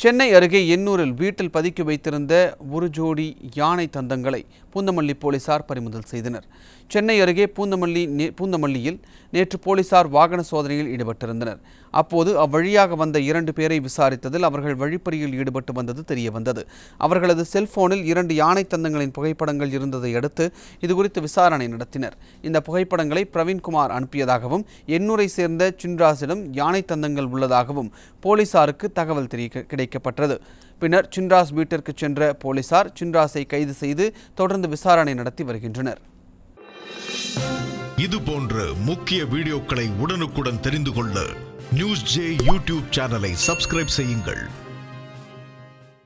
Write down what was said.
சென்னை அருகே எண்ணூரில் வீட்டில் பதுக்கி வைத்திருந்த ஒரு ஜோடி யானை தந்தங்களை பூந்தமல்லி போலீசார் பறிமுதல் செய்தனர் சென்னை அருகே பூந்தமல்லி நே- பூந்தமல்லியில் நேற்று போலீசார் வாகன சோதனையில் ஈடுபட்டிருந்தனர் அப்போது அவ்வழியாக வந்த இரண்டு பேரை விசாரித்ததில் அவர்கள் வழிப்பறியில் ஈடுபட்டு வந்தது தெரிய வந்தது அவர்களது செல்போனில் இரண்டு யானை தந்தங்களின் புகைப்படங்கள் இருந்ததை அடுத்து இதுகுறித்து விசாரணை நடத்தினர் இந்த புகைப்படங்களை பிரவீன்குமார் அனுப்பியதாகவும் எண்ணூரை சேர்ந்த சின்ராஸிடம் யானை தந்தங்கள் உள்ளதாகவும் போலீசாருக்கு தகவல் தெரிய கிடைக்கப்பட்டது பின்னர் சின்ராஸ் வீட்டிற்கு சென்ற போலீசார் சின்ராஸை கைது செய்து தொடர்ந்து விசாரணை நடத்தி வருகின்றனர் இது போன்ற முக்கிய வீடியோக்களை உடனுக்குடன் தெரிந்து கொள்ள நியூஸ் ஜே யூடியூப் சேனலை சப்ஸ்கிரைப் செய்யுங்கள்